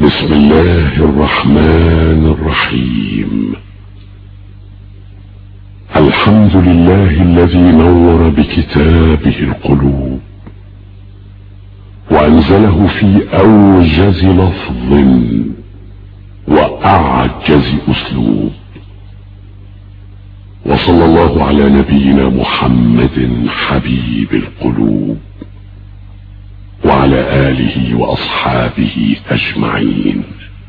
بسم الله الرحمن الرحيم الحمد لله الذي نور بكتابه القلوب وانزله في اوجز لفظ واعجز اسلوب وصلى الله على نبينا محمد حبيب القلوب وعلى آله وأصحابه أجمعين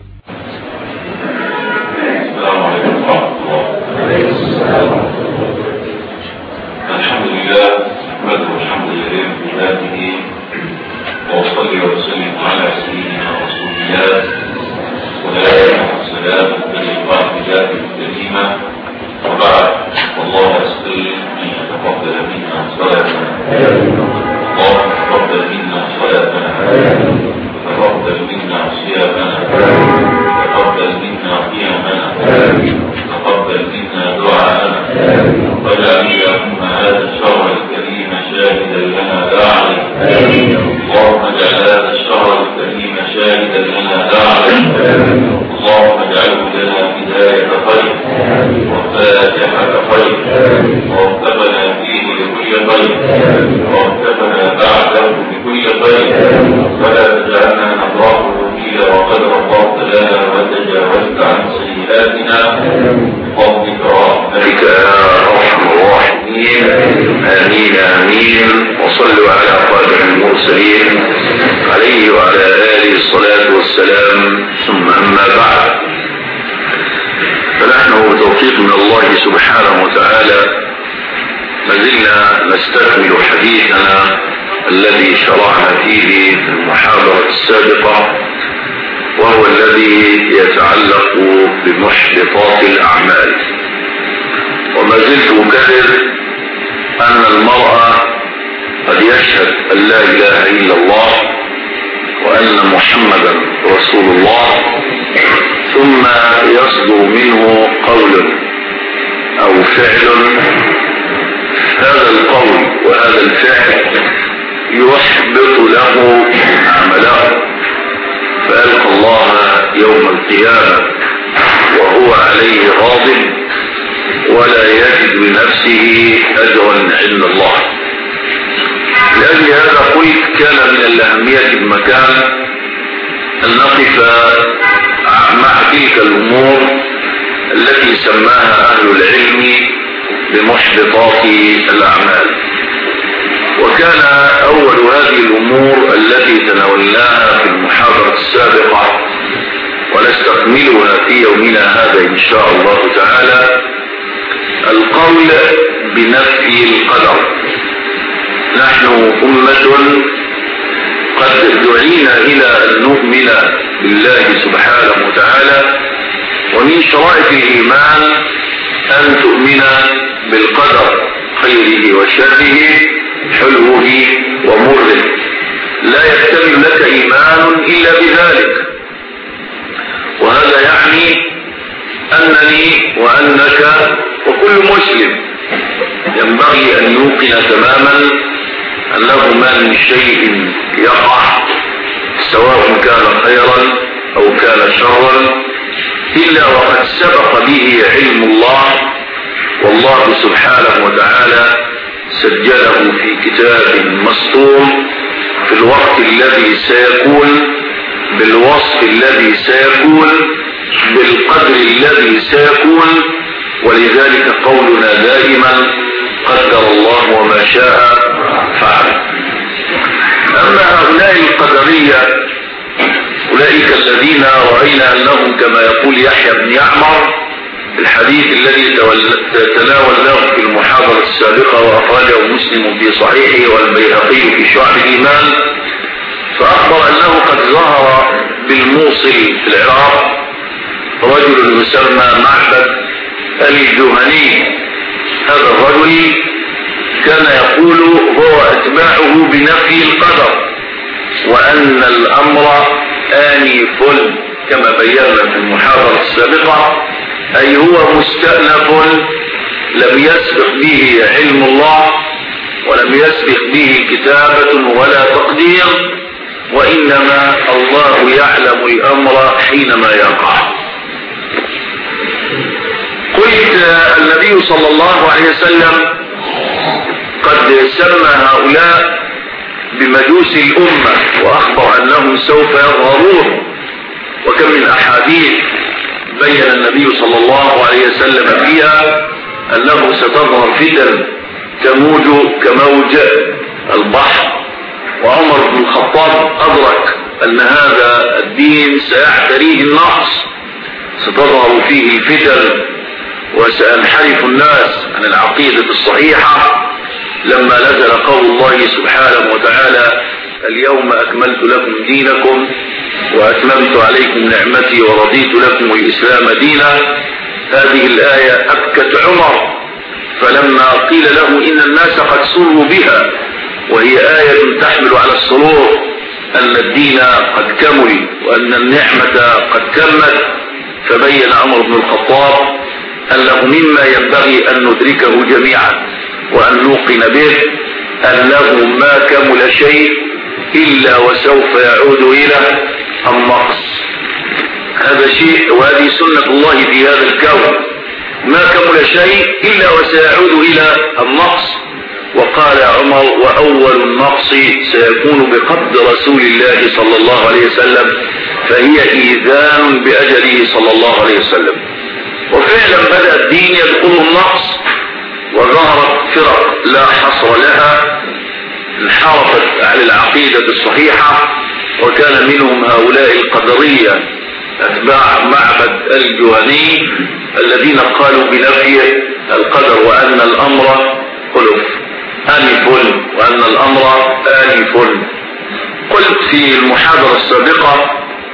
الحمد لله نحمده الحمد لله بذاته وأصلي وأسلم على سيدنا رسول الله ولا والسلام بالإقرار بذاته الكريمة وبعد والله أسأل أن يتقبل منا صلاتنا اللهم تقبل منا صلاتنا تقبل منا صيامنا تقبل منا قيامنا تقبل منا دعاءنا واجعل اللهم هذا الشهر الكريم شاهدا لنا لا عليك اللهم اجعل هذا الشهر الكريم شاهدا لنا لا عليك اللهم اجعله لنا بداية خير وفاتحة خير وارتقنا فيه لكل خير وارتقنا بعده بكل خير ولا تجعلنا نضراه فيه وقد غفرت لنا وتجاوزت عن سيئاتنا بفضلك ورحمتك يا ارحم الراحمين امين امين وصلوا على خاتم المرسلين عليه وعلى اله الصلاه والسلام ثم اما بعد فنحن بتوفيق من الله سبحانه وتعالى ما زلنا نستكمل حديثنا الذي شرعنا فيه في المحاضرة السابقة وهو الذي يتعلق بمحبطات الأعمال وما زلت أكرر أن المرأة قد يشهد أن لا إله إلا الله وأن محمدا رسول الله ثم يصدر منه قول أو فعل هذا القول وهذا الفعل يحبط له عمله فألقى الله يوم القيامة وهو عليه غاضب ولا يجد لنفسه أجرا عند الله لأجل هذا قلت كان من الأهمية المكان أن نقف مع تلك الأمور التي سماها أهل العلم بمحبطات الأعمال وكان أول هذه الأمور التي تناولناها في المحاضرة السابقة ونستكملها في يومنا هذا إن شاء الله تعالى القول بنفي القدر نحن أمة قد دعينا إلى أن نؤمن بالله سبحانه وتعالى ومن شرائط الإيمان أن تؤمن بالقدر خيره وشره حلوه ومره لا يكتمل لك إيمان إلا بذلك وهذا يعني أنني وأنك وكل مسلم ينبغي أن يوقن تماما أنه ما من شيء يقع سواء كان خيرا أو كان شرا إلا وقد سبق به علم الله والله سبحانه وتعالى سجله في كتاب مسطور في الوقت الذي سيكون بالوصف الذي سيكون بالقدر الذي سيكون ولذلك قولنا دائما قدر الله وما شاء فعل أما هؤلاء القدرية أولئك الذين رأينا أنهم كما يقول يحيى بن يعمر الحديث الذي تناولناه في المحاضرة السابقة وأخرجه مسلم في صحيحه والبيهقي في شعب الإيمان فأخبر أنه قد ظهر بالموصل في العراق رجل يسمى معبد الجهني هذا الرجل كان يقول هو أتباعه بنفي القدر وأن الأمر آنف كما بينا في المحاضرة السابقة أي هو مستأنف لم يسبق به علم الله ولم يسبق به كتابة ولا تقدير وإنما الله يعلم الأمر حينما يقع قلت النبي صلى الله عليه وسلم قد سمى هؤلاء بمجوس الأمة وأخبر أنهم سوف يظهرون وكم من أحاديث بين النبي صلى الله عليه وسلم فيها أنه ستظهر فتن تموج كموج البحر وعمر بن الخطاب أدرك أن هذا الدين سيعتريه النقص ستظهر فيه الفتن وسينحرف الناس عن العقيدة الصحيحة لما نزل قول الله سبحانه وتعالى اليوم أكملت لكم دينكم وأتممت عليكم نعمتي ورضيت لكم الإسلام دينا هذه الآية أبكت عمر فلما قيل له إن الناس قد سروا بها وهي آية تحمل على السرور أن الدين قد كمل وأن النعمة قد كمت فبين عمر بن الخطاب أنه مما ينبغي أن ندركه جميعا وأن نوقن به أنه ما كمل شيء إلا وسوف يعود إلى النقص هذا شيء وهذه سنة الله في هذا الكون ما كمل شيء إلا وسيعود إلى النقص وقال عمر وأول النقص سيكون بقبض رسول الله صلى الله عليه وسلم فهي إيذان بأجله صلى الله عليه وسلم وفعلا بدأ الدين يدخل النقص وظهرت فرق لا حصر لها انحرفت عن العقيدة الصحيحة وكان منهم هؤلاء القدرية أتباع معبد الجواني الذين قالوا بنفي القدر وأن الأمر خلف آنف وأن الأمر آنف قلت في المحاضرة السابقة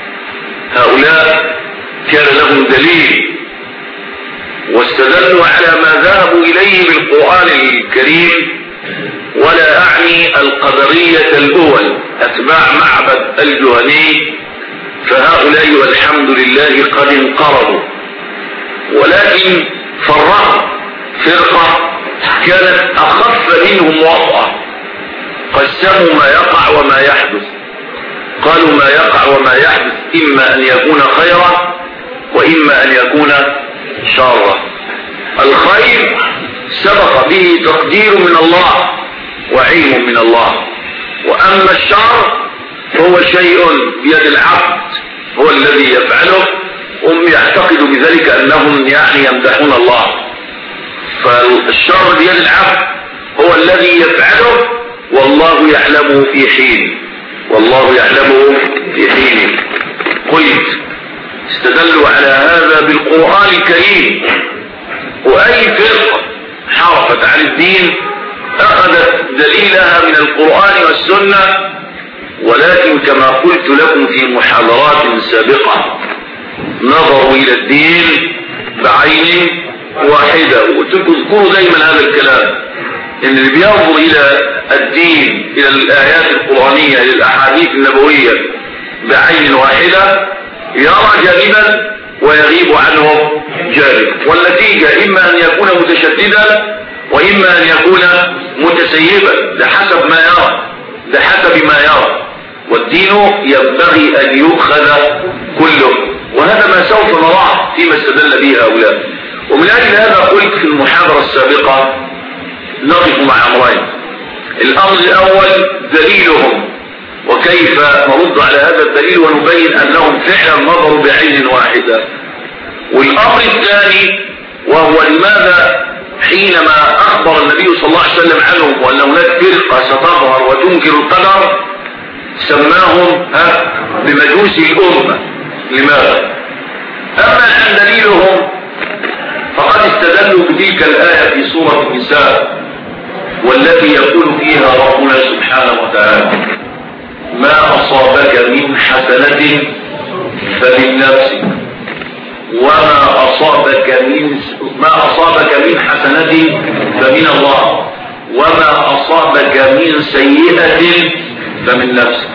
هؤلاء كان لهم دليل واستدلوا على ما ذهبوا إليه بالقرآن الكريم ولا أعني القدرية الأول أتباع معبد الجهني فهؤلاء والحمد لله قد انقرضوا ولكن فرقوا فرقة كانت أخف منهم وطأة قسموا ما يقع وما يحدث قالوا ما يقع وما يحدث إما أن يكون خيرا وإما أن يكون شرا الخير سبق به تقدير من الله وعلم من الله وأما الشر فهو شيء بيد العبد هو الذي يفعله هم يعتقدوا بذلك أنهم يعني يمدحون الله فالشر بيد العبد هو الذي يفعله والله يعلمه في حين والله يعلمه في حين قلت استدلوا على هذا بالقرآن الكريم وأي فرقة حرفت عن الدين أخذت دليلها من القرآن والسنة ولكن كما قلت لكم في محاضرات سابقة نظروا إلى الدين بعين واحدة وتذكروا دايما هذا الكلام ان اللي بينظر الى الدين الى الايات القرآنية الى الاحاديث النبوية بعين واحدة يرى جانبا ويغيب عنه جانب والنتيجة اما ان يكون متشددا واما ان يكون متسيبا لحسب ما يرى لحسب ما يرى والدين ينبغي ان يؤخذ كله وهذا ما سوف نراه فيما استدل به هؤلاء ومن اجل هذا قلت في المحاضرة السابقة نقف مع امرين الامر الاول دليلهم وكيف نرد على هذا الدليل ونبين انهم فعلا نظروا بعين واحدة والامر الثاني وهو لماذا حينما اخبر النبي صلى الله عليه وسلم عنهم وان هناك فرقة ستظهر وتنكر القدر سماهم ها بمجوس الامة لماذا اما عن دليلهم فقد استدلوا بتلك الآية في سورة النساء والتي يقول فيها ربنا سبحانه وتعالى ما أصابك من حسنة فمن نفسك وما أصابك من ما أصابك من حسنة فمن الله وما أصابك من سيئة فمن نفسك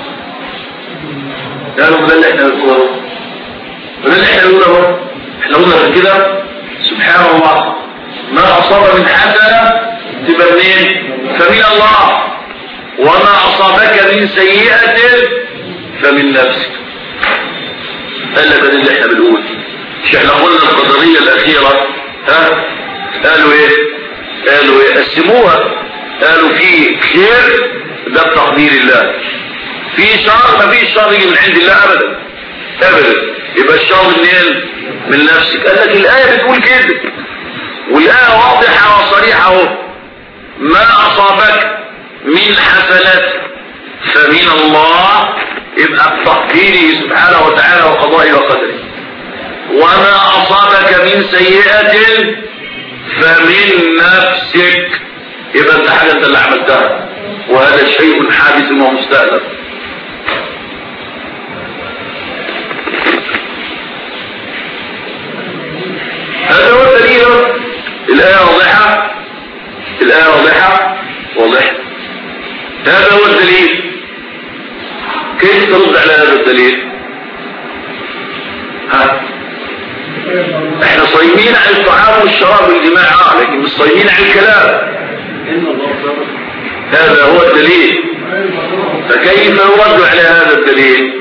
قالوا ده اللي احنا نقوله ده اللي احنا نقوله احنا قلنا كده سبحان الله ما أصاب من حسنة تبقى منين فمن الله وما أصابك من سيئة فمن نفسك قال لك ده اللي احنا بنقول مش احنا قلنا القدرية الأخيرة ها قالوا ايه قالوا ايه قسموها قالوا في خير ده بتقدير الله في شر ما فيش شر يجي من عند الله ابدا ابدا يبقى الشر منين من نفسك قال لك الايه بتقول كده والايه واضحه وصريحه اهو ما اصابك من حسنات فمن الله يبقى بتقديره سبحانه وتعالى وقضائه وقدره وما اصابك من سيئه فمن نفسك يبقى انت حاجه انت اللي عملتها وهذا شيء حادث ومستأنف هذا هو الدليل الآية واضحة الآية واضحة واضحة هذا هو الدليل كيف ترد على هذا الدليل ها احنا صايمين عن الطعام والشراب والجماع اه لكن مش صايمين عن الكلام هذا هو الدليل فكيف يرد على هذا الدليل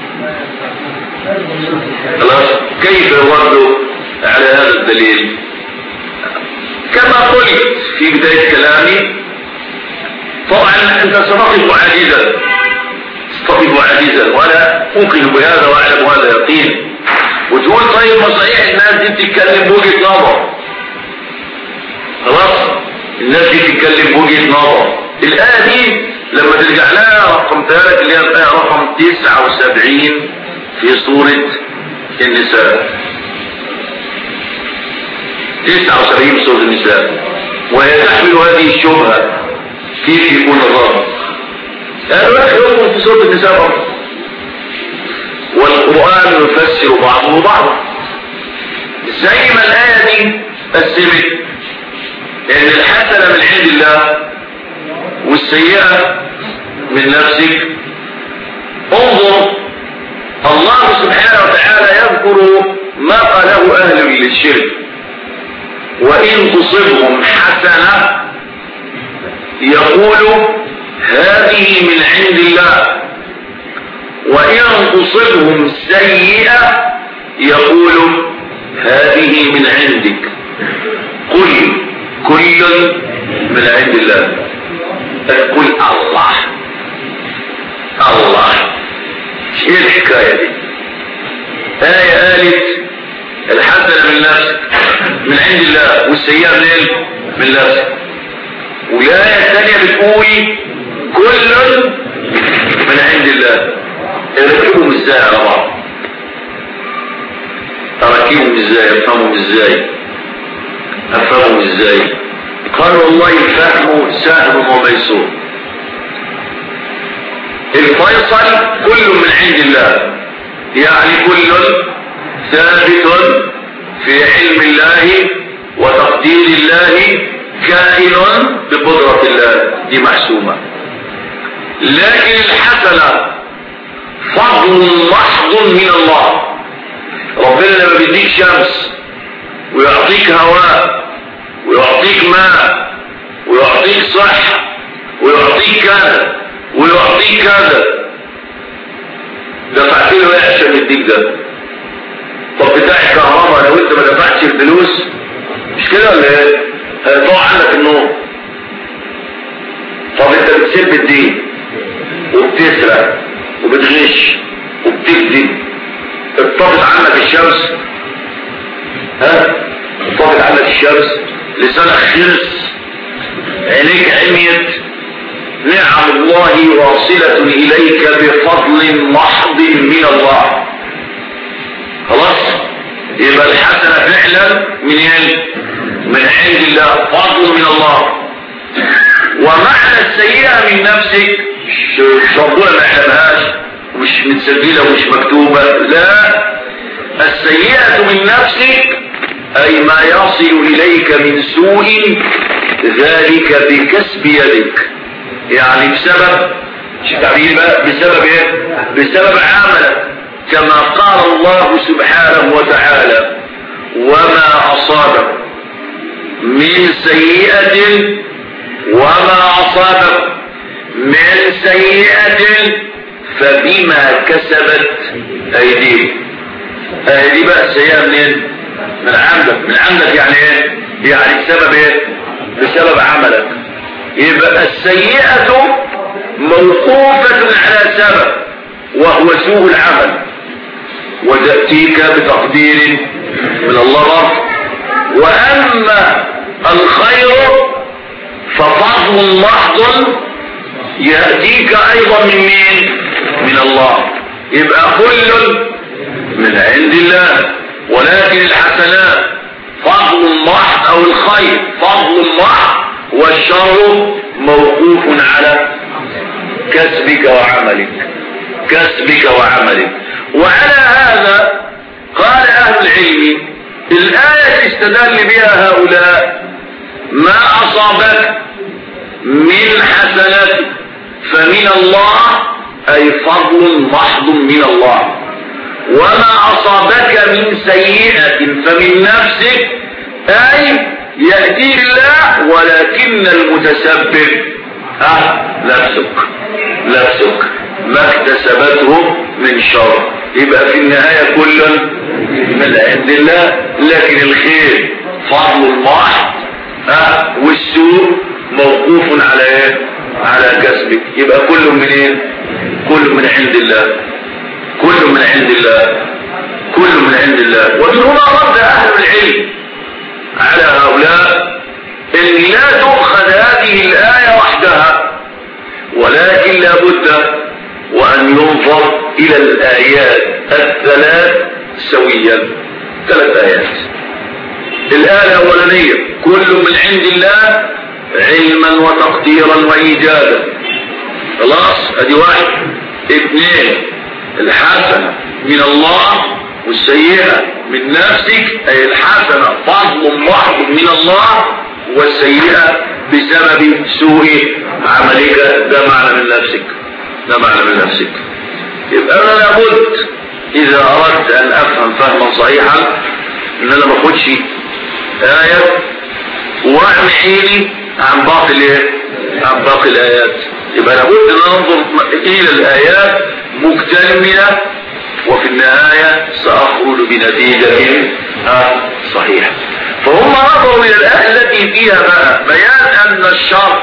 خلاص كيف يرد على هذا الدليل كما قلت في بداية كلامي طبعا انت ستقف عاجزا ستقف عاجزا وانا اوقن بهذا واعلم هذا يقين وتقول طيب ما صحيح الناس دي بتتكلم بوجهة نظر خلاص الناس دي بتتكلم بوجهة نظر الآية دي لما ترجع لها رقم ثلاث اللي هي الآية رقم 79 في سورة النساء 79 في سورة النساء وهي تحمل هذه الشبهة كيف يكون الرب قالوا لك يوم في سورة النساء برضه والقرآن يفسر بعضه بعضا زي ما الآية دي قسمت ان الحسنة من عند الله والسيئة من نفسك انظر الله سبحانه وتعالى يذكر ما قاله اهل للشرك وان تصبهم حسنة يقول هذه من عند الله وإن تصبهم سيئة يقول هذه من عندك قل كل من عند الله قل الله الله ايه الحكاية دي آية قالت الحسنة من نفسك من عند الله والسيئة منين من نفسك والآية الثانية بتقول كل من عند الله اركبهم ازاي على بعض اركبهم ازاي افهمهم ازاي افهمهم ازاي قال والله الفهم سهل وميسور الفيصل كل من عند الله يعني كل ثابت في علم الله وتقدير الله كائن بقدرة الله دي محسومة لكن الحسنة فضل محض من الله ربنا لما بيديك شمس ويعطيك هواء ويعطيك ماء ويعطيك صحة ويعطيك كذا ويعطيك كذا دفعت له ايه عشان يديك ده طب بتاع الكهرباء لو انت ما دفعتش الفلوس مش كده ولا ايه هيطلع عنك النور طب انت بتسب الدين وبتسرق وبتغش وبتكذب اتطفت عنك الشمس ها اتطفت عنك الشمس لسانك خرس عينيك عميت نعم الله واصلة إليك بفضل محض من الله خلاص يبقى الحسنة فعلا من ين من عند الله فضل من الله ومعنى السيئة من نفسك مش ربنا ما يعلمهاش ومش متسجلة ومش مكتوبة لا السيئة من نفسك أي ما يصل إليك من سوء ذلك بكسب يدك يعني بسبب تعبير بقى بسبب ايه بسبب عملك كما قال الله سبحانه وتعالى وما أصابك من سيئة وما أصابك من سيئة فبما كسبت ايديهم اهي دي بقى السيئة منين من عملك من عملك يعني ايه يعني بسبب ايه بسبب عملك يبقى السيئة موقوفة على سبب وهو سوء العمل وتأتيك بتقدير من الله رب وأما الخير ففضل محض يأتيك أيضا من مين من الله يبقى كل من عند الله ولكن الحسنات فضل محض أو الخير فضل محض والشر موقوف على كسبك وعملك كسبك وعملك وعلى هذا قال أهل العلم الآية استدل بها هؤلاء ما أصابك من حسنات فمن الله أي فضل محض من الله وما أصابك من سيئة فمن نفسك أي يأتي الله ولكن المتسبب أه نفسك نفسك ما اكتسبته من شر يبقى في النهاية كل من عند الله لكن الخير فضل الله أه والسوء موقوف على ايه على كسبك يبقى كل من ايه كل من عند الله كل من عند الله كل من عند الله ومن هنا رد اهل العلم على هؤلاء ان لا تؤخذ هذه الايه وحدها ولكن لابد وان ينظر الى الايات الثلاث سويا ثلاث ايات الايه الاولانيه كل من عند الله علما وتقديرا وايجادا خلاص ادي واحد اثنين الحسنه من الله والسيئه من نفسك اي الحسنه فضل محض من الله والسيئه بسبب سوء عملك ده معنى من نفسك ده معنى من نفسك يبقى انا لابد اذا اردت ان افهم فهما صحيحا ان انا ما اخدش ايه واعمل عيني عن باقي الايه عن باقي الايات يبقى لابد ان انظر الى الايات مكتمله وفي النهايه ساخرج بنتيجه صحيحه فهم نظروا الى الايه التي فيها بقى بيان ان الشر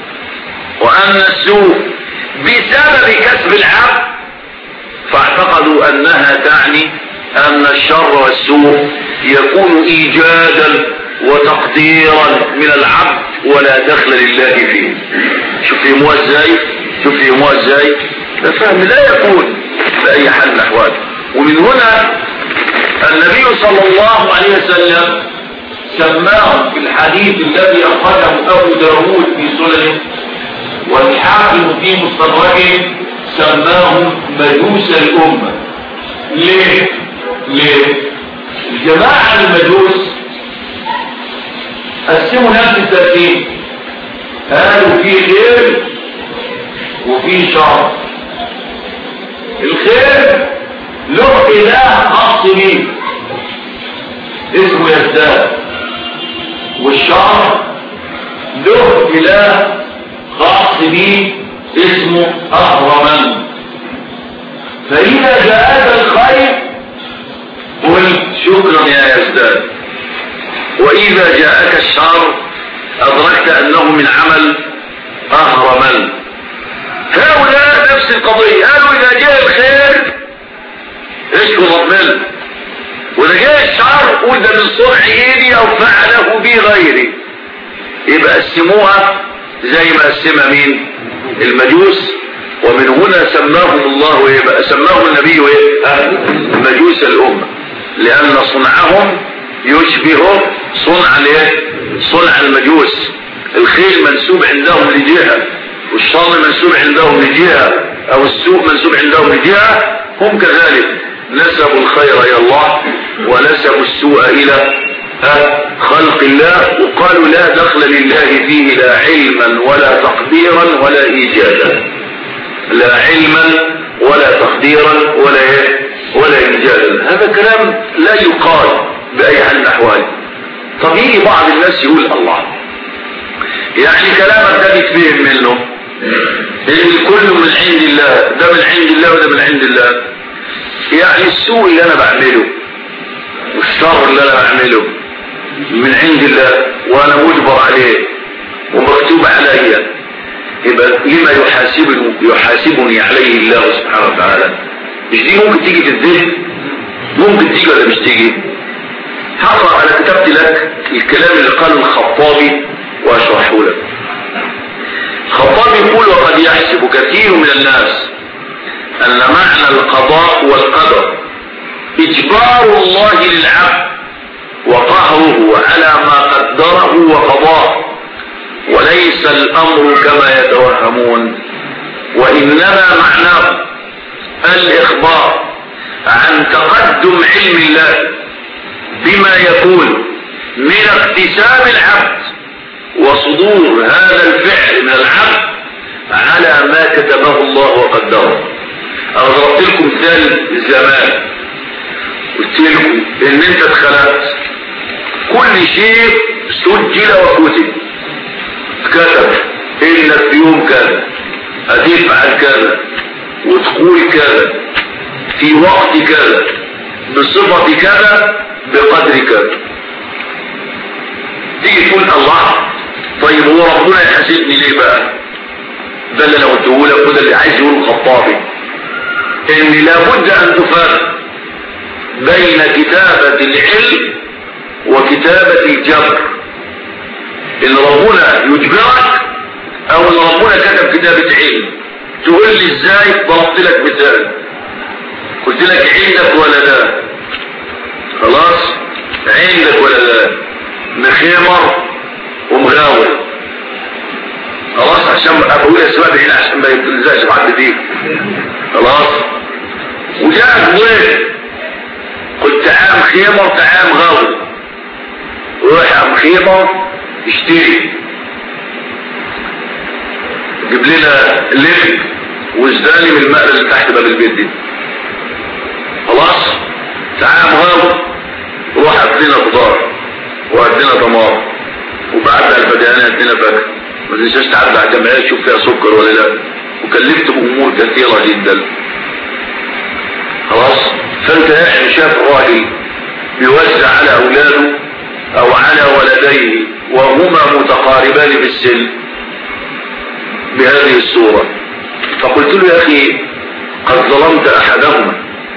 وان السوء بسبب كسب العبد فاعتقدوا انها تعني ان الشر والسوء يكون ايجادا وتقديرا من العبد ولا دخل لله فيه شوف فهموها ازاي شوف فهموها ازاي ده فهم لا يكون بأي حال من الأحوال ومن هنا النبي صلى الله عليه وسلم سماهم في الحديث الذي أخرجه أبو داود في سننه والحاكم في مستدركه سماهم مجوس الأمة ليه؟ ليه؟ الجماعة المجوس قسموا نفس الترتيب قالوا في خير وفي شر الخير له اله خاص بيه اسمه يزداد والشر له اله خاص بيه اسمه اهرمن فاذا جاءك الخير قل شكرا يا يزداد واذا جاءك الشر ادركت انه من عمل اهرمن هؤلاء نفس القضية قالوا اذا جاء الخير اشكر ربنا واذا جاء الشر قول ده من صنع ايدي او فعله بي غيري يبقى قسموها زي ما قسمها مين المجوس ومن هنا سماهم الله ايه بقى سماهم النبي ايه مجوس الامه لان صنعهم يشبه صنع الايه صنع المجوس الخيل منسوب عندهم لجهه والشر منسوب عندهم لجهه او السوء منسوب عندهم لجهه هم كذلك نسبوا الخير الى الله ونسبوا السوء الى خلق الله وقالوا لا دخل لله فيه لا علما ولا تقديرا ولا ايجادا لا علما ولا تقديرا ولا ايه ولا ايجادا هذا كلام لا يقال باي حال من الاحوال طب يجي بعض الناس يقول الله يعني كلامك ده بيتفهم منه ان الكل من عند الله ده من عند الله وده من عند الله يعني السوء اللي انا بعمله والشر اللي انا بعمله من عند الله وانا مجبر عليه ومكتوب عليا يبقى لما يحاسبني يحاسبني عليه الله سبحانه وتعالى مش دي ممكن تيجي في الذهن ممكن تيجي ولا مش تيجي هقرا انا كتبت لك الكلام اللي قاله الخطابي واشرحه لك الخطابي يقول وقد يحسب كثير من الناس ان معنى القضاء والقدر اجبار الله للعبد وقهره على ما قدره وقضاه وليس الامر كما يتوهمون وانما معناه الاخبار عن تقدم علم الله بما يكون من اكتساب العبد وصدور هذا الفعل من العبد على ما كتبه الله وقدره انا ضربت لكم مثال زمان قلت لكم ان انت اتخلقت كل شيء سجل وكتب كتب انك في يوم كذا هتفعل كذا وتقول كذا في وقت كذا بصفة كذا بقدر كذا تيجي تقول الله طيب هو ربنا يحاسبني ليه بقى ده اللي انا قلته لك وده اللي عايز يقوله الخطابي ان لابد ان تفرق بين كتابة العلم وكتابة الجبر ان ربنا يجبرك او ان ربنا كتب كتابة علم تقول لي ازاي ضربت لك مثال قلت لك عندك ولا لا خلاص عندك ولا لا مخيمر ومغاول خلاص عشان اقول اسباب هنا عشان ما يتلزقش بعد دي خلاص وجاء وين قلت تعال مخيمر تعال مغاول روح يا مخيمر اشتري جيب لنا لفت وزداني من المقلة اللي تحت باب البيت دي خلاص تعال مغاول روح ادينا خضار وادينا طماط وبعد الفديان ادينا فاكهه ما تنساش تعدي على الجمعيه تشوف فيها سكر ولا لا وكلفت بامور كثيره جدا خلاص فانت يعني شاف الراجل بيوزع على اولاده او على ولديه وهما متقاربان في السن بهذه الصورة فقلت له يا اخي قد ظلمت احدهما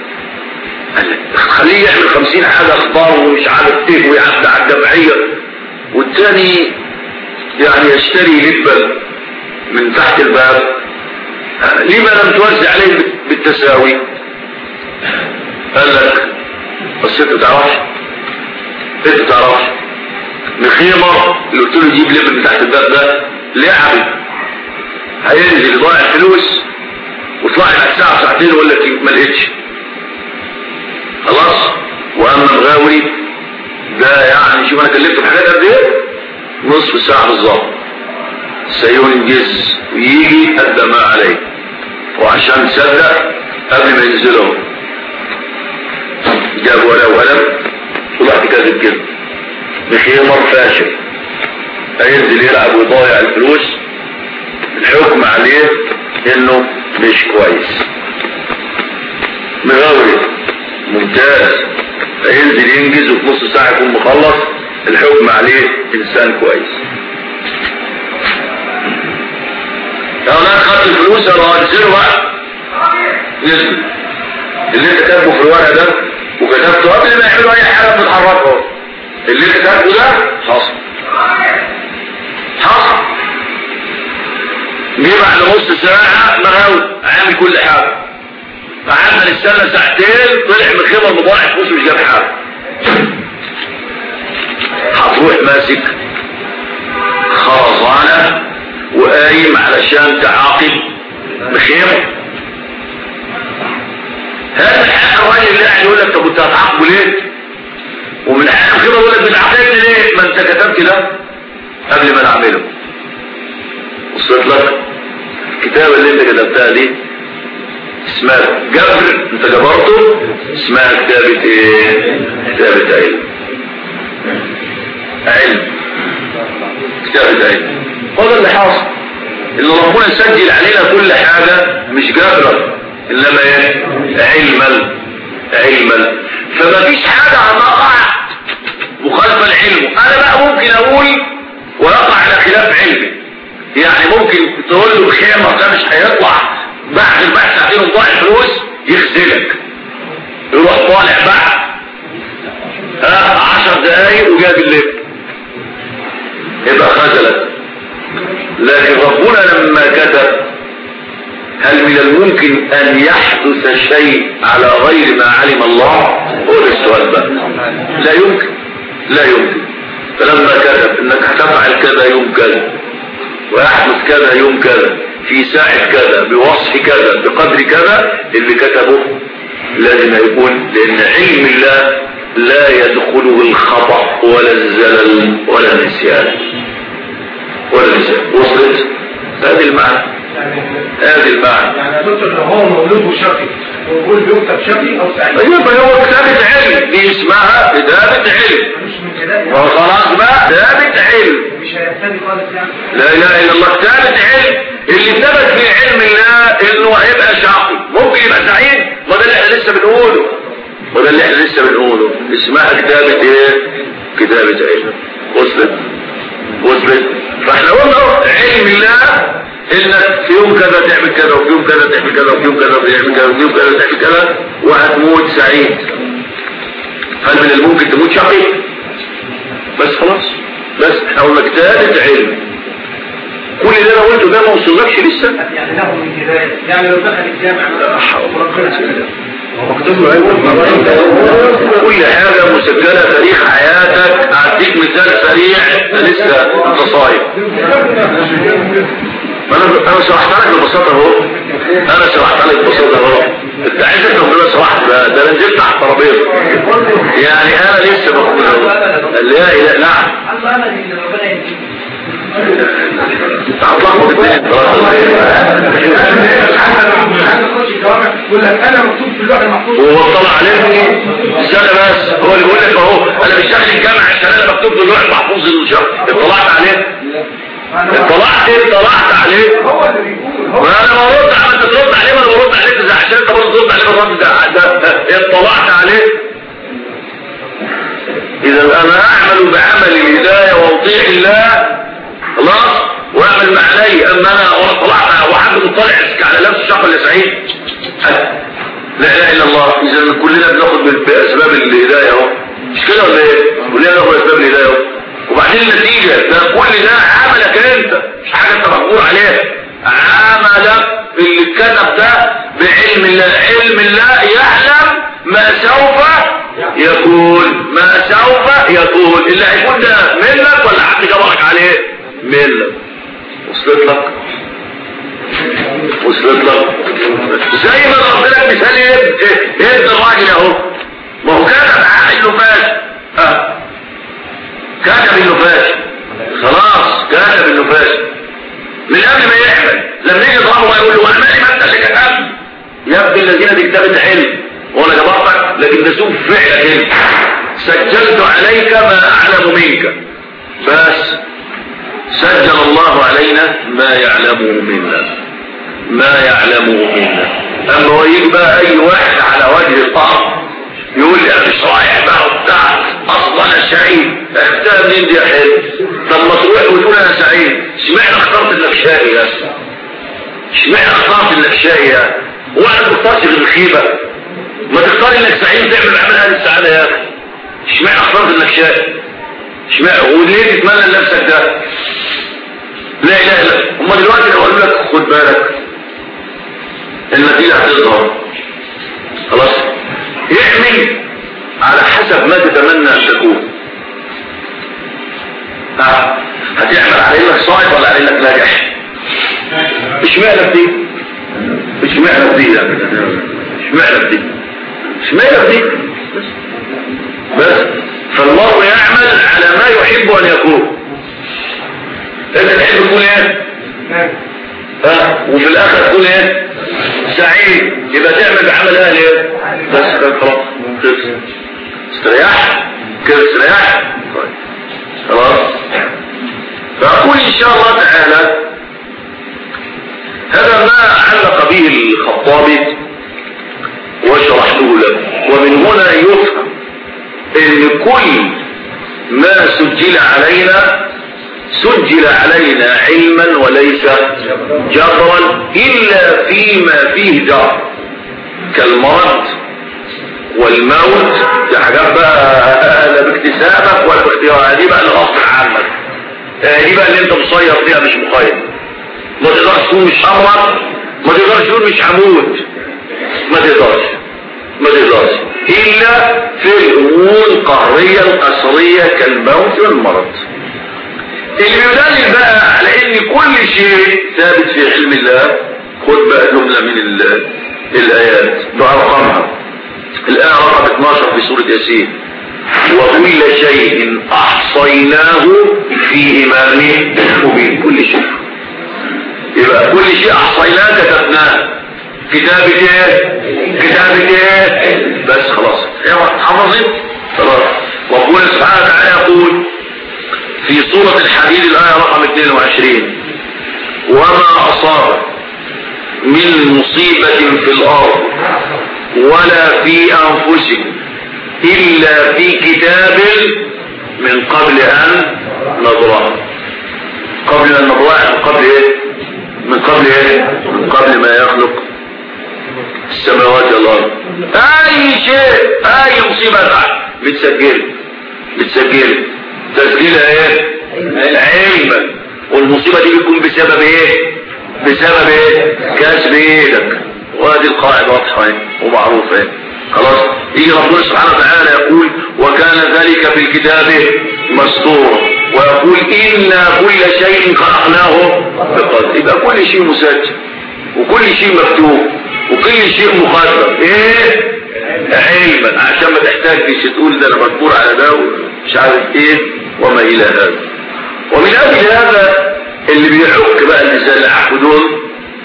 خليه يعمل خمسين حاجة اخبار ومش عارف ايه ويعدي على الجمعية والتاني يعني يشتري لبا من تحت الباب لما لم توزع عليه بالتساوي قال لك بس انت تعرفش انت تعرفش مخيمة اللي قلت له يجيب لب من تحت الباب ده لعب هينزل يضيع فلوس وطلع بعد ساعة ساعتين ولا ما لقيتش خلاص واما الغاوي ده يعني شوف انا كلفته في حاجات قد ايه نصف ساعة بالظبط سينجز ويجي قد ما عليه وعشان تصدق قبل ما ينزلوا جاب ولا وقلم طلعت كاتب كده بخيمر فاشل هينزل يلعب ويضيع الفلوس الحكم عليه انه مش كويس مغاوري ممتاز هينزل ينجز وفي نص ساعة يكون مخلص الحكم عليه انسان كويس لو انا خدت الفلوس انا هنزلها نزل اللي انت كاتبه في الورقه ده وكتبته قبل ما يعملوا اي حاجه بتحركه اللي انت كاتبه ده حصل حصل جه بعد نص ساعة مراوي عامل كل حاجة قعدنا نستنى ساعتين طلع من خبر مضاعف فلوس مش جاب حاجة هتروح ماسك خرزانة وقايم علشان تعاقب بخيمة هذا الحق الراجل اللي قاعد يقول لك طب انت هتعاقبه ليه؟ ومن حق الخبر يقول لك بتعاقبني ليه؟ ما انت كتبت ده قبل ما نعمله وصلت لك الكتابة اللي انت كتبتها دي اسمها جبر انت جبرته اسمها كتابة ايه كتابة علم علم كتابة علم هذا اللي حاصل ان ربنا سجل علينا كل حاجة مش جبرا انما ايه علما علما فما فيش حاجة هتقع مخالفة لعلمه انا بقى ممكن اقول ويقع على خلاف علمي يعني ممكن تقول له الخيمة ده مش هيطلع بعد البحث ساعتين وضاع الفلوس يخزلك يروح طالع بعد ها عشر دقايق وجاب الليل يبقى خزلك لكن ربنا لما كتب هل من الممكن ان يحدث شيء على غير ما علم الله هو ده السؤال بقى لا يمكن لا يمكن فلما كتب انك هتفعل كذا يوم كذا ويحدث كذا يوم كذا في ساعة كذا بوصف كذا بقدر كذا اللي كتبه لازم يكون لان علم الله لا يدخله الخطأ ولا الزلل ولا النسيان ولا النسيان وصلت هذه المعنى هذه المعنى يعني دكتور لو هو مولود شقي ويقول بيكتب شقي او سعيد ايوه ما هو كتابة علم دي اسمها كتابة علم مش من كده يعني وخلاص بقى كتابة علم مش هيبتدي خالص يعني لا اله الا الله كتابة علم اللي ثبت في علم الله انه هيبقى شقي ممكن يبقى سعيد ما ده اللي احنا لسه بنقوله ما ده اللي احنا لسه بنقوله اسمها كتابة ايه كتابة علم وصلت وصلت فاحنا قلنا اهو علم الله انك في يوم كذا تعمل كذا وفي يوم كذا تعمل كذا وفي يوم كذا تعمل كذا وفي يوم كذا تعمل كذا وهتموت سعيد هل من الممكن تموت شقي بس خلاص بس احنا قلنا كتابة علم كل اللي انا قلته ده ما وصلكش لسه يعني له من كده يعني لو دخل الجامع وربنا كل حاجة مسجلة تاريخ حياتك هديك مثال سريع لسه انت صايم انا انا شرحت لك ببساطه اهو انا شرحت لك ببساطه اهو انت عايز تفهم كده شرحت بقى ده انا نزلت على الترابيزه يعني انا لسه بقول اهو لا اله نعم عنده امل ان ربنا يهديه انت هتلخبط الدنيا يقول لك انا مكتوب في اللوح المحفوظ هو اطلع عليه استنى بس هو اللي بيقول لك اهو انا مش داخل الجامعه عشان انا مكتوب في اللوح المحفوظ الشهر اطلعت عليه اطلعت اطلعت عليه هو اللي بيقول هو ما انا برد على انت ترد عليه ما انا برد عليك زي عشان انت برضه ترد عليه بالرد ده ده اطلعت عليه اذا انا اعمل بعمل الهدايه واطيع الله خلاص واعمل ما علي اما انا وانا طلعت وحد مطلع على نفس الشهر اللي سعيد لا اله الا الله اذا كلنا بناخد باسباب الهدايه اهو مش كده ولا ايه كلنا بناخد اسباب الهدايه اهو وبعدين النتيجه ده كل ده عملك انت مش حاجه انت مقبول عليها عملك اللي اتكتب ده بعلم الله علم الله يعلم ما سوف يكون ما سوف يكون اللي هيكون ده منك ولا حد جبرك عليه منك وصلت لك وصلت لك زي ما ضربت لك مثال ايه ايه الراجل اهو ما هو كتب انه فاشل اه كتب انه فاشل خلاص كتب انه فاشل من قبل ما يعمل لما يجي يضربه يقول له اعملي ما انت اللي كتبت يا ابن الذين دي كتابة علم وانا جبرتك لكن ده سوء فعلك انت سجلت عليك ما اعلم منك بس سجل الله علينا ما يعلمه منا ما يعلمه منا اما هو يجي بقى اي واحد على وجه الارض يقول لي انا مش رايح بقى وبتاع اصلا انا سعيد اختار منين دي يا حلو طب ما تروح وتقول انا سعيد اشمعنى اخترت انك شقي يا اسطى اشمعنى اخترت انك شقي يا واحد ما تختارش غير الخيبه ما تختار انك سعيد تعمل عمل اهل السعاده يا اخي اشمعنى اخترت انك شقي اشمعنى وليه تتمنى لنفسك ده لا اله الا هم دلوقتي لو قالوا لك خد بالك النتيجه هتظهر خلاص اعمل على حسب ما تتمنى ان تكون ها هتعمل على انك صاعد ولا على انك ناجح اشمعنى في دي اشمعنى في دي يا اشمعنى في دي اشمعنى في دي بس فالمرء يعمل على ما يحب ان يكون انت تحب تكون ايه ها وفي الاخر تكون ايه سعيد يبقى تعمل بعمل اهل ايه بس كده خلاص كده استريح كده استريح طيب خلاص فاقول ان شاء الله تعالى هذا ما علق به الخطابي وشرحته له ومن هنا يفهم ان كل ما سجل علينا سجل علينا علما وليس جبرا الا فيما فيه جبر كالمرض والموت دي حاجات بقى لا باكتسابك ولا باختيارك دي بقى الغصب عنك دي بقى اللي انت مسير فيها مش مخير ما تقدرش تقول مش همرض ما تقدرش تقول مش هموت ما تقدرش ما تقدرش الا في الامور القهريه القصريه كالموت والمرض اللي بيدلل بقى على ان كل شيء ثابت في علم الله خد بقى جمله من ال- الايات بارقامها الايه رقم 12 في سوره ياسين وكل شيء احصيناه في امام مبين كل شيء يبقى كل شيء احصيناه كتبناه كتابة ايه كتابة ايه بس خلاص حفظت خلاص وقول سبحانه وتعالى يقول في سورة الحديد الآية رقم 22 وما أصاب من مصيبة في الأرض ولا في أنفسكم إلا في كتاب من قبل أن نضرها قبل أن نضرها من قبل إيه من قبل إيه من قبل ما يخلق السماوات والأرض أي شيء أي مصيبة تحت بتسجل بتسجل تسجيلها إيه علما والمصيبة دي بتكون بسبب إيه بسبب إيه كسب إيدك وهذه القاعدة واضحة إيه ومعروفة إيه خلاص يجي ربنا سبحانه وتعالى يقول وكان ذلك في الكتاب مسطورا ويقول إنا كل شيء خلقناه بقدر يبقى كل شيء مسجل وكل شيء مكتوب وكل شيء مقدر ايه علما عشان ما تحتاجش تقول ده انا مجبور على ده ومش عارف ايه وما الى هذا ومن اجل هذا اللي بيعك بقى النساء اللي عكوا دول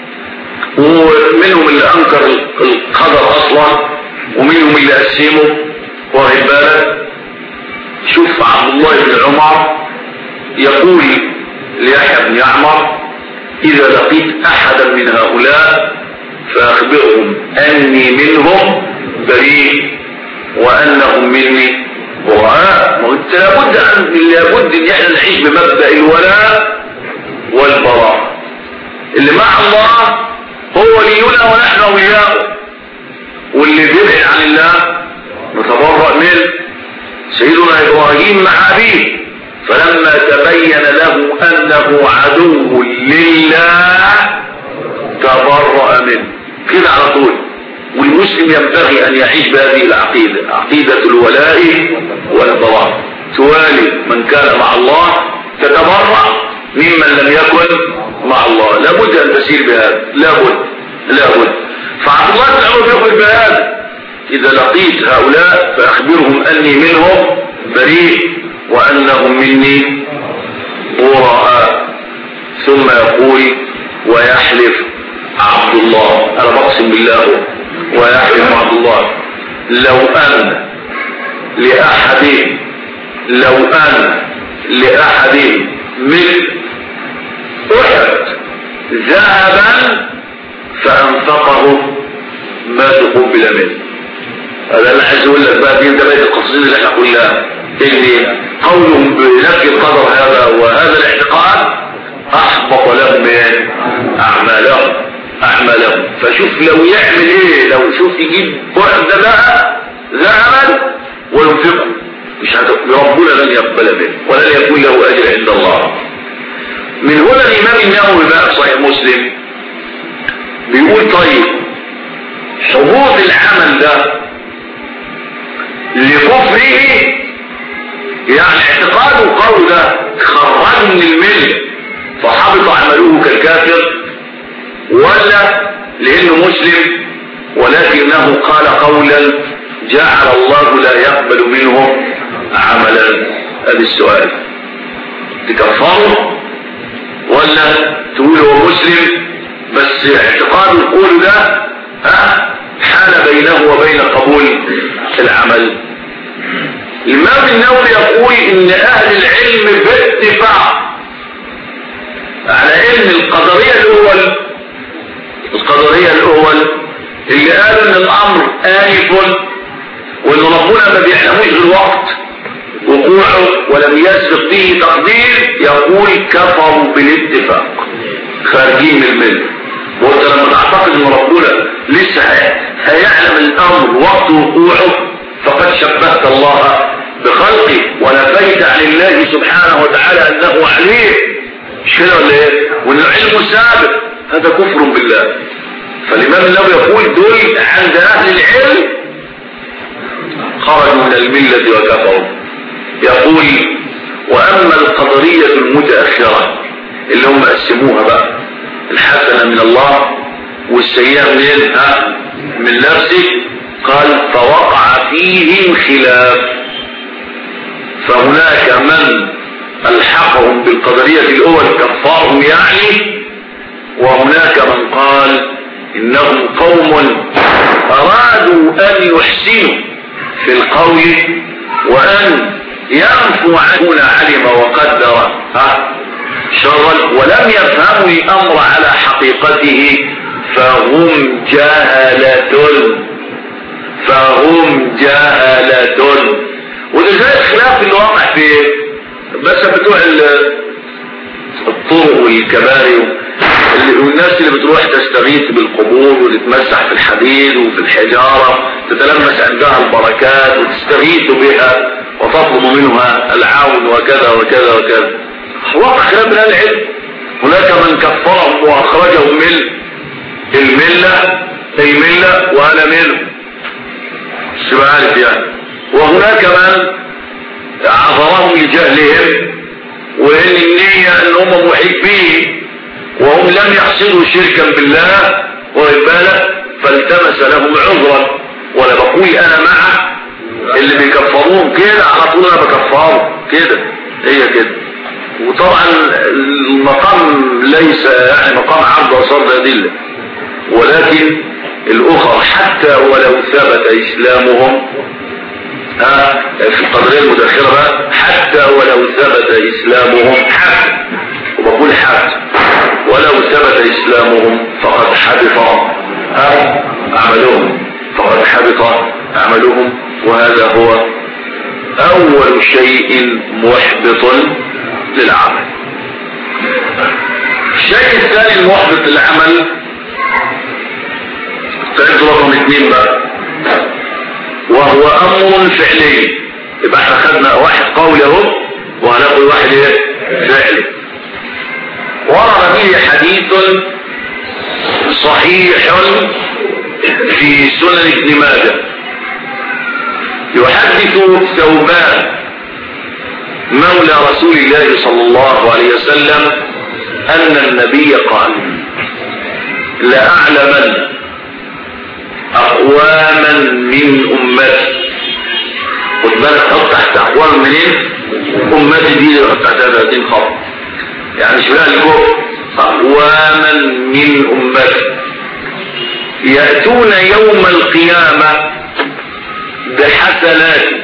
ومنهم اللي انكر القدر اصلا ومنهم اللي قسمه واخد بالك شوف عبد الله بن عمر يقول ليحيى بن يعمر اذا لقيت احدا من هؤلاء فاخبرهم اني منهم بريء وانهم مني براء ما انت لابد ان لابد ان احنا نعيش بمبدا الولاء والبراء اللي مع الله هو ولينا ونحن اولياؤه واللي بيبعد عن الله نتبرأ منه سيدنا ابراهيم مع ابيه فلما تبين له انه عدو لله تبرأ منه كده على طول والمسلم ينبغي ان يعيش بهذه العقيدة عقيدة الولاء والبراء توالي من كان مع الله تتبرأ ممن لم يكن مع الله لابد ان تسير بهذا لابد لابد فعبد الله بن عمر يقول بهذا اذا لقيت هؤلاء فاخبرهم اني منهم بريء وانهم مني براء ثم يقول ويحلف عبد الله انا بقسم بالله ويحلف عبد الله لو ان لاحد لو ان لاحد من احد ذهبا فانفقه ما تقبل منه هذا انا عايز اقول لك بقى دي ده بقى القصيده اللي احنا قلناها ان قولهم بنفي القدر هذا وهذا الاعتقاد احبط لهم من اعمالهم اعمالهم فشوف لو يعمل ايه لو شوف يجيب واحدة بقى ذهبا وينفقه مش هت... ربنا لن يقبل منه ولن يكون له اجر عند الله من هنا الامام النووي بقى في صحيح مسلم بيقول طيب حبوط العمل ده لكفره يعني اعتقاده وقوله ده خرج من الملة فحبط عمله كالكافر ولا لانه مسلم ولكنه قال قولا جعل الله لا يقبل منه عملا هذا السؤال تكفره ولا تقول هو مسلم بس اعتقاد القول ده ها حال بينه وبين قبول العمل الإمام النووي يقول إن أهل العلم باتفاق على إن القدرية الأول القدرية الاول اللي قالوا ان الامر آنف وان ربنا ما بيعلموش بالوقت وقوعه ولم يسبق به تقدير يقول كفروا بالاتفاق خارجين من المله وانت لما تعتقد ان ربنا لسه هيعلم الامر وقت وقوعه فقد شبهت الله بخلقه ونفيت عن الله سبحانه وتعالى انه عليه مش كده ولا ايه وان العلم سابق هذا كفر بالله فالامام النووي يقول دول عند اهل العلم خرجوا من المله وكفروا يقول واما القدريه المتاخره اللي هم قسموها بقى الحسنه من الله والسيئه منين ها من نفسه قال فوقع فيهم خلاف فهناك من الحقهم بالقدرية الاول كفارهم يعني وهناك من قال انهم قوم ارادوا ان يحسنوا في القول وان ينفوا عنه علم وقدر ها شرا ولم يفهموا الامر على حقيقته فهم جهلة فهم جهلة وده زي الخلاف اللي واقع في بس بتوع الطرق والكباري والناس اللي بتروح تستغيث بالقبور وتتمسح في الحديد وفي الحجارة تتلمس عندها البركات وتستغيث بها وتطلب منها العون وكذا وكذا وكذا وقع خلاف من العلم هناك من كفرهم واخرجهم من الملة اي ملة وانا منهم مش عارف يعني وهناك من عذرهم لجهلهم وان النية ان هم محبين وهم لم يحصلوا شركا بالله وإبالة فالتمس لهم عذرا ولا بقول انا مع اللي بيكفروهم كده على طول انا بكفرهم كده هي كده وطبعا المقام ليس يعني مقام عرض وصرد أدلة ولكن الأخر حتى ولو ثبت إسلامهم ها في القدرية المتأخرة بقى حتى ولو ثبت إسلامهم حتى وبقول حتى ولو ثبت إسلامهم فقد حبط ها عملهم فقد حبط عملهم وهذا هو أول شيء محبط للعمل الشيء الثاني المحبط للعمل تعرف رقم اثنين بقى وهو امر فعلي يبقى احنا خدنا واحد قولي اهو وهناخد واحد ايه فعلي ورد به حديث صحيح في سنن ابن ماجه يحدث ثوبان مولى رسول الله صلى الله عليه وسلم ان النبي قال لأعلمن اقواما من امتي خد بالك حط تحت اقوام منين امتي دي تحت 30 خط يعني شبه الكفر اقواما من امتي يأتون يوم القيامة بحسنات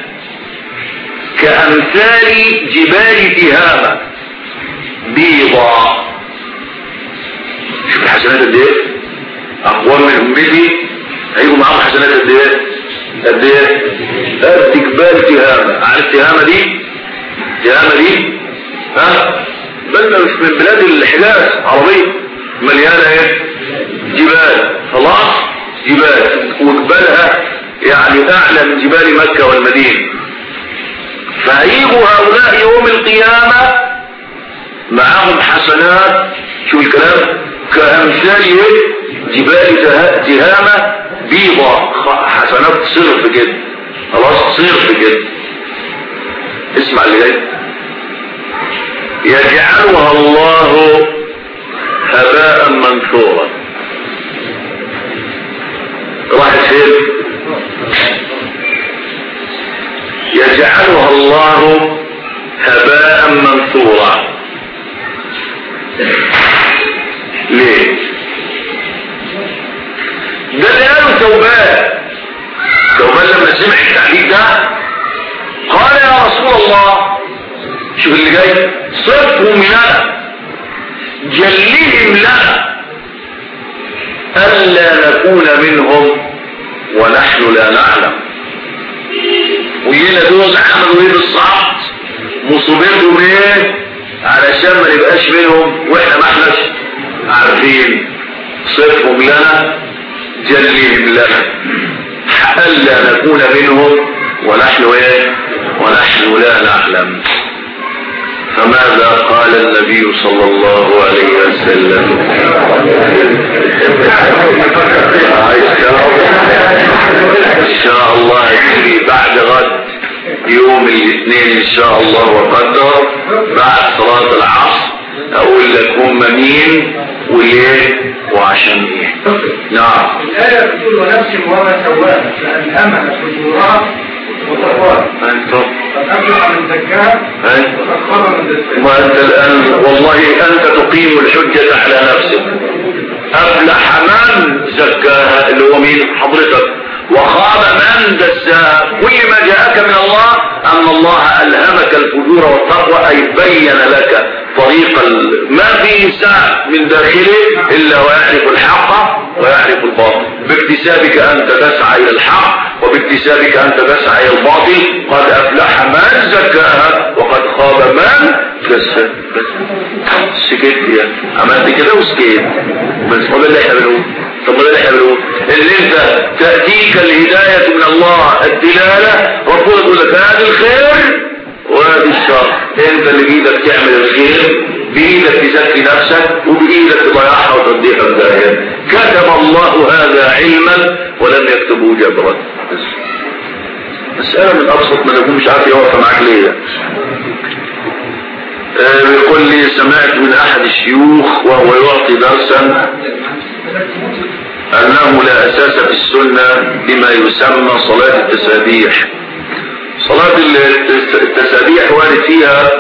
كأمثال جبال تهامة بيضاء شوف الحسنات قد ايه اقوام من امتي هيجوا معاهم حسنات قد ايه قد ايه قد جبال تهامة عارف تهامة دي تهامة دي ها بلنا مش من بلاد الحجاز عربية مليانة ايه جبال خلاص جبال وجبالها يعني اعلى من جبال مكة والمدينة فهيجوا هؤلاء يوم القيامة معهم حسنات شو الكلام كأمثال ايه جبال تهامة بيضاء حسنات صرف كده خلاص صرف كده اسمع اللي جاي يجعلها الله هباء منثورا راحت فين يجعلها الله هباء منثورا ليه ده اللي قاله ثوبان ثوبان لما سمع التعليق ده قال يا رسول الله شوف اللي جاي صرفهم لنا جلهم لنا ألا نكون منهم ونحن لا نعلم وينا دول عملوا ايه بالصعب مصيبتهم ايه علشان ما نبقاش منهم واحنا ما احناش عارفين صفهم لنا جلهم لنا ألا نكون منهم ونحن ايه ونحن لا نعلم فماذا قال النبي صلى الله عليه وسلم ان شاء الله يجري بعد غد يوم الاثنين ان شاء الله وقدر بعد صلاة العصر اقول لك هم مين وليه وعشان ايه نعم الآية بتقول ونفس وما سواها فألهمها فجورها وتقواها انت قد أفلح من زكاها أنت. وقد خاب من دساها وانت الان والله انت تقيم الحجة على نفسك افلح من زكاها اللي هو مين حضرتك وخاب من دساها كل ما جاءك من الله ان الله الهمك الفجور والتقوى اي بين لك طريق ال... ما في انسان من داخله الا ويعرف الحق ويعرف الباطل باكتسابك انت تسعى الى الحق وباكتسابك انت تسعى الى الباطل قد افلح من زكاها وقد خاب من دساها بس سكت يا عملت كده وسكت بس هو ده اللي احنا بنقول طب ما ده اللي احنا بنقول اللي انت تاتيك الهدايه من الله الدلاله ربنا يقول لك هذا الخير وهذا الشر انت اللي بايدك تعمل الخير بايدك تزكي نفسك وبايدك تضيعها وتضيعها بدايه كتب الله هذا علما ولم يكتبه جبرا بس مسألة من أبسط ما يكون مش عارف يوقف معاك ليه آه، بيقول لي سمعت من أحد الشيوخ وهو يعطي درسا أنه لا أساس في السنة لما يسمى صلاة التسابيح صلاة التس- التسابيح وارد فيها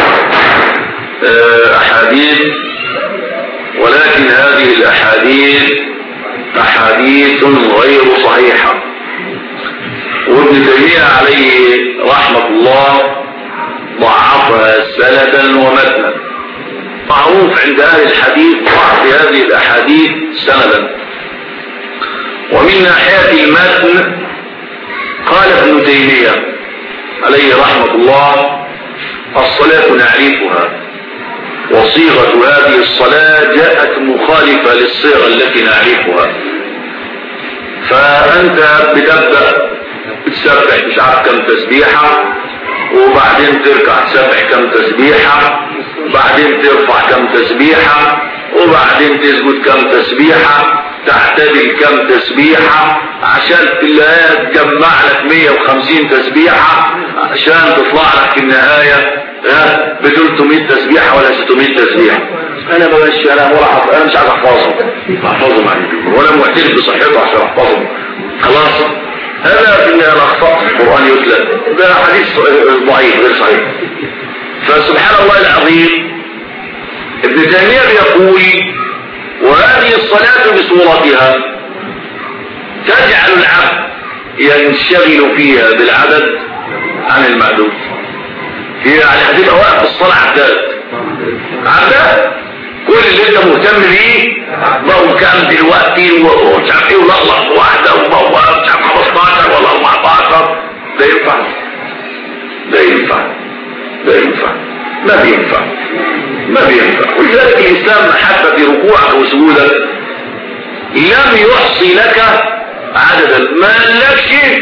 آه، أحاديث ولكن هذه الأحاديث أحاديث غير صحيحة وابن تيمية عليه رحمة الله ضعفها سندا ومتنا معروف عند أهل الحديث ضعف هذه الأحاديث سندا ومن ناحية المتن قال ابن تيمية عليه رحمة الله الصلاة نعرفها وصيغة هذه الصلاة جاءت مخالفة للصيغة التي نعرفها فأنت بتبدأ تسبح مش عارف كم تسبيحة وبعدين تركع تسبح كم تسبيحة بعدين ترفع كم تسبيحة وبعدين تسجد كم تسبيحة تعتدل كم تسبيحة عشان تلاقيها تجمع لك 150 تسبيحة عشان تطلع لك في النهاية ها ب 300 تسبيحة ولا 600 تسبيحة انا بمشي انا ولا حف... انا مش عايز احفظهم احفظهم يعني ولا معترف بصحته عشان احفظهم خلاص هذا في الاخطاء في القران يتلى ده حديث ضعيف غير صحيح فسبحان الله العظيم ابن تيميه بيقول وهذه الصلاه بصورتها تجعل العبد ينشغل فيها بالعدد عن المعدود هي يعني هتبقى واقف في الصلاه عداد عداد كل اللي انت مهتم بيه بقوا كام دلوقتي ومش عارف ايه ولقلق واحده وبقوا مش عارف 15 ولا 14 ده ينفع ده ينفع ده ينفع ما بينفع ما بينفع ولذلك الاسلام حتى في ركوعك وسجودك لم يحصي لك عددا ما لكش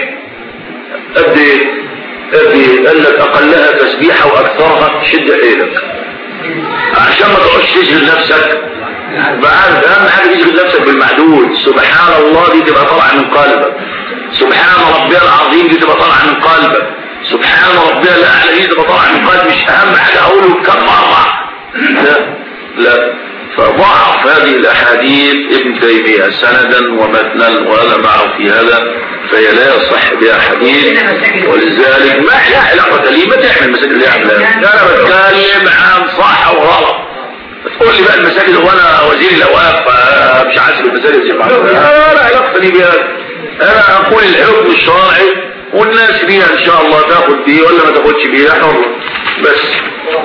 قد ايه قد ايه قال لك اقلها تسبيحه واكثرها شد حيلك عشان ما تقعدش تشغل نفسك بعد اهم حاجه تشغل نفسك بالمعدود سبحان الله دي تبقى طالعه من قلبك سبحان ربي العظيم دي تبقى طالعه من قلبك سبحان ربي الاعلى دي تبقى طالعه من قلبك مش اهم حاجه اقوله كم مره لا لا فضعف هذه الاحاديث ابن تيميه سندا ومتنا ولا معه في هذا فهي لا يصح بها حديث ولذلك ما لا علاقه لي ما تعمل مساجد اللي يعمل انا بتكلم عن صح وغلط تقول لي بقى المساجد وانا وزير الاوقاف مش عازب المساجد زي بعض لا لا علاقه لي بها انا اقول الحكم الشرعي والناس بيها ان شاء الله تاخد بيه ولا ما تاخدش بيه حر بس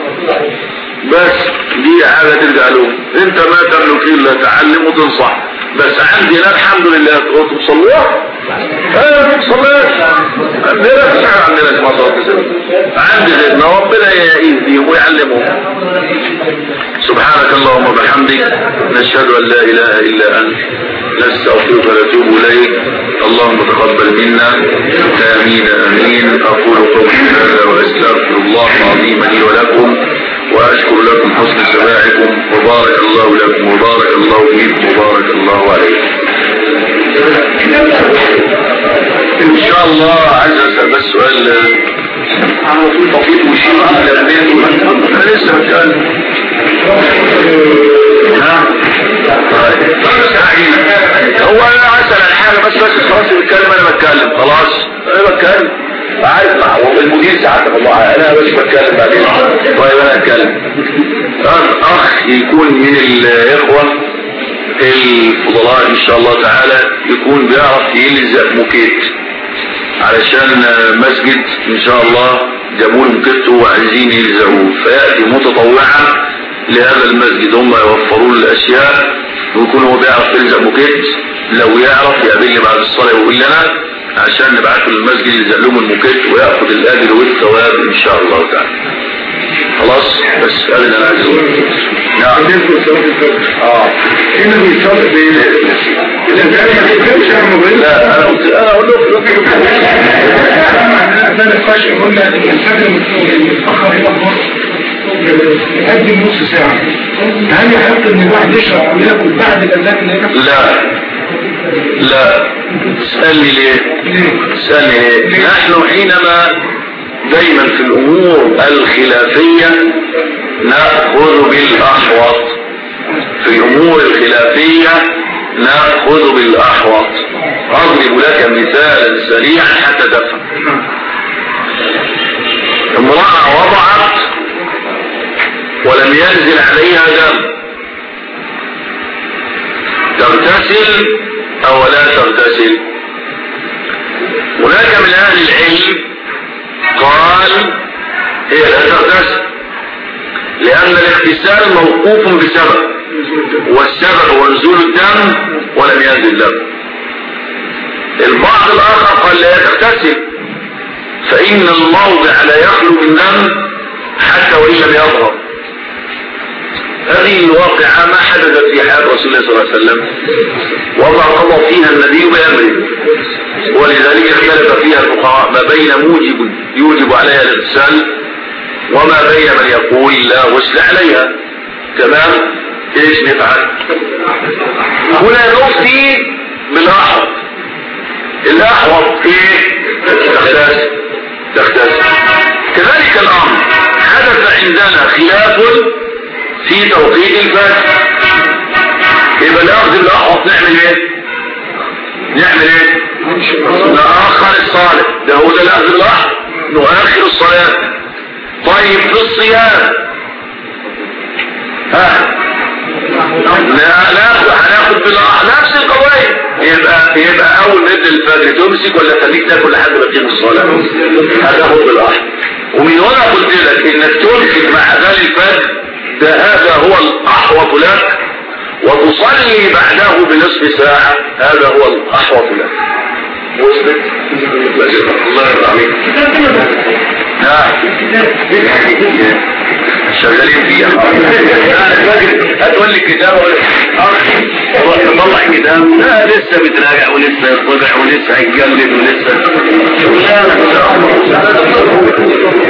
بس دي حاجة ترجع لهم انت ما تملك الا تعلم وتنصح بس عندي لا الحمد لله تقول تصلوها انا ما بتصليش عندنا تسعة عندنا اسمها صلاة السنة عندي سيدنا ربنا يهديهم ويعلمهم سبحانك اللهم وبحمدك نشهد ان لا اله الا انت نستغفرك ونتوب اليك اللهم تقبل منا امين امين اقول قولي هذا واستغفر الله العظيم لي ولكم واشكر لكم حسن سماعكم وبارك الله لكم وبارك الله فيكم وبارك الله عليكم ان شاء الله عايز اسال بس سؤال عن وصول بسيط وشيء على البيت انا لسه بتكلم ها طيب هو انا اسال عن حاجه بس بس خلاص بتكلم انا بتكلم خلاص انا بتكلم عارف مع المدير ساعتك الله انا بس بتكلم بعدين طيب انا اتكلم اخ يكون من الاخوه الفضلاء ان شاء الله تعالى يكون بيعرف يلزق موكيت علشان مسجد ان شاء الله جابوا له موكيته وعايزين يلزقوه فياتي متطوعا لهذا المسجد هم يوفروا له الاشياء ويكون هو بيعرف يلزق موكيت لو يعرف يقابلني بعد الصلاه ويقول لنا عشان نبعته للمسجد يلزق لهم الموكيت وياخذ الاجر والثواب ان شاء الله تعالى خلاص بس هذا اللي انا عايز اقوله نعم اه هنا بيصلي بين لا انا قلت انا اقول له انا الخشب قلنا الانسان المتاخر الى الظهر يقدم نص ساعة هل يحق ان الواحد يشرب وياكل بعد الاذان اللي يكفي؟ لا لا اسألني ليه اسألني ليه نحن حينما دايما في الامور الخلافية نأخذ بالاحوط في الامور الخلافية نأخذ بالاحوط اضرب لك مثالا سريعا حتى تفهم امرأة وضعت ولم ينزل عليها دم تغتسل او لا تغتسل هناك من اهل العلم قال هي لا تغتسل لان الاغتسال موقوف بسبب والسبب هو نزول الدم ولم ينزل دم البعض الاخر قال لا تغتسل فان الموضع لا يخلو من دم حتى وان لم يظهر هذه الواقعة ما حدثت في حياة رسول الله صلى الله عليه وسلم وما قضى فيها النبي بأمره ولذلك اختلف فيها الفقهاء ما بين موجب يوجب عليها الاغتسال وما بين من يقول لا غسل عليها تمام ايش نفعل هنا نفتي بالاحوط الاحوط ايه تختلف تختلف كذلك الامر حدث عندنا خلاف في توقيت الفجر يبقى ناخذ الاحوط نعمل ايه نعمل ايه نأخر الصالح ده هو ده الاخذ الاحوط نؤخر الصلاة طيب في الصيام ها لا ناخد هناخد بالاحوط نفس القضية يبقى يبقى اول ما يبدا الفجر تمسك ولا خليك تاكل لحد ما تقيم الصلاة هتاخد بالاحوط ومن هنا قلت لك انك تمسك مع اذان الفجر ده هذا هو الأحوط لك وتصلي بعده بنصف ساعة هذا هو الأحوط لك وصلت الله يرضى عليك نعم شغالين فيها هتقول لي كتاب ولا طلع كتاب لا لسه بتراجع ولسه يطبع ولسه هيتجلد ولسه